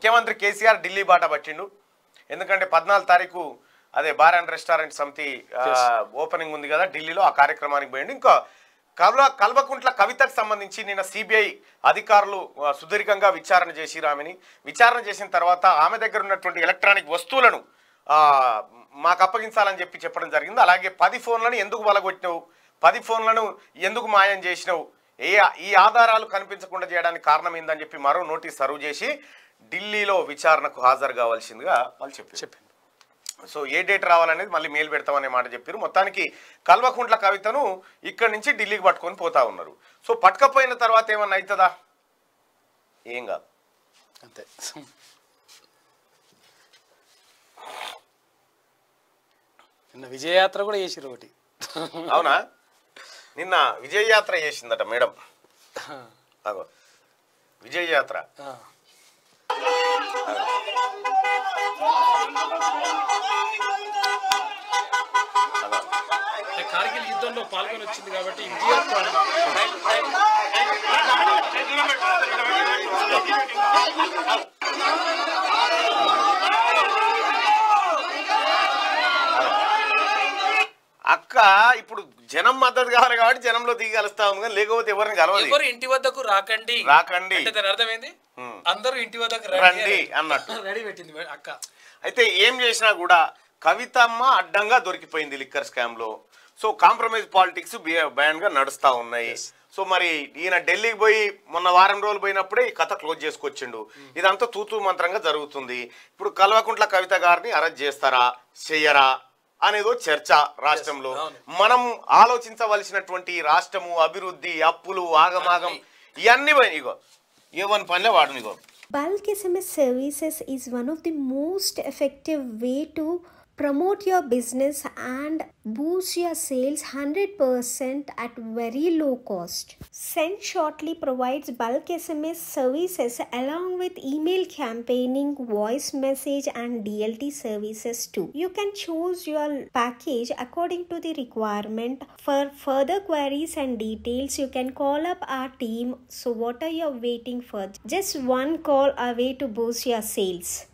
ముఖ్యమంత్రి కేసీఆర్ ఢిల్లీ బాట పట్టిండు ఎందుకంటే పద్నాలుగు తారీఖు అదే బార్ అండ్ రెస్టారెంట్ సమితి ఆ, ఓపెనింగ్ ఉంది కదా ఢిల్లీలో ఆ కార్యక్రమానికి పోయిండు ఇంకా కల్వ కల్వకుంట్ల కవితకు సంబంధించి నిన్న సిబిఐ అధికారులు ఆ, సుదీర్ఘంగా విచారణ చేసి ఆమెని విచారణ చేసిన తర్వాత ఆమె దగ్గర ఉన్నటువంటి ఎలక్ట్రానిక్ వస్తువులను ఆ, మాకు అప్పగించాలని చెప్పి చెప్పడం జరిగింది అలాగే పది ఫోన్లను ఎందుకు వలగొట్టినావు పది ఫోన్లను ఎందుకు మాయం చేసినావు ఏ ఈ ఆధారాలు కనిపించకుండా చేయడానికి కారణం ఏందని చెప్పి మరో నోటీస్ సర్వ్ చేసి ఢిల్లీలో విచారణకు హాజరు కావాల్సిందిగా వాళ్ళు చెప్పారు చెప్పింది సో ఏ డేట్ రావాలనేది మళ్ళీ మెయిల్ పెడతామనే మాట చెప్పారు మొత్తానికి కల్వకుంట్ల కవితను ఇక్కడి నుంచి ఢిల్లీకి పట్టుకొని పోతా ఉన్నారు సో పట్టుకపోయిన తర్వాత ఏమన్నా అవుతుందా ఏం కాదు అంతే నిన్న విజయయాత్ర కూడా చేసిరు ఒకటి అవునా నిన్న విజయ యాత్ర చేసిందట మేడం అగో విజయ యాత్ర ఆ. కార్గిల్ యుద్ధంలో పాల్గొని వచ్చింది కాబట్టి విజయోత్సవం అక్క ఇప్పుడు జనం మద్దతు కావాలి కాబట్టి జనంలో దిగి కలుస్తా ఉంది కానీ లేకపోతే ఎవరిని కలవదు ఎవరు ఇంటి వద్దకు రాకండి రాకండి అంటే దాని అర్థమైంది హ్మ్. అందరూ ఇంటి వద్దకు రండి అన్నట్టు రెడీ పెట్టింది మేడం అక్క అయితే ఏం చేసినా కూడా కవితమ్మ అడ్డంగా దొరికిపోయింది లిక్కర్ స్కామ్ లో సో కాంప్రమైజ్ పాలిటిక్స్ బ్యాన్ గా నడుస్తా ఉన్నాయి సో మరి ఈయన ఢిల్లీకి పోయి మొన్న వారం రోజులు పోయినప్పుడే ఈ కథ క్లోజ్ చేసుకొచ్చిండు ఇదంతా తూతూ మంత్రంగా జరుగుతుంది ఇప్పుడు కల్వకుంట్ల కవిత గారిని అరెస్ట్ చేస్తారా చెయ్యరా అనేదో చర్చ రాష్ట్రంలో అవును. మనం ఆలోచించవలసినటువంటి రాష్ట్రము అభివృద్ధి అప్పులు ఆగమాగం ఇవన్నీ పోయి- ఇగో ఏవని పనిలే వాడు ఇగో Bulk SMS services is one of the most effective way to promote your business and boost your sales 100% at very low cost. Send Shortly provides bulk SMS services along with email campaigning, voice message and DLT services too. You can choose your package according to the requirement. For further queries and details, you can call up our team. So what are you waiting for? Just one call away to boost your sales.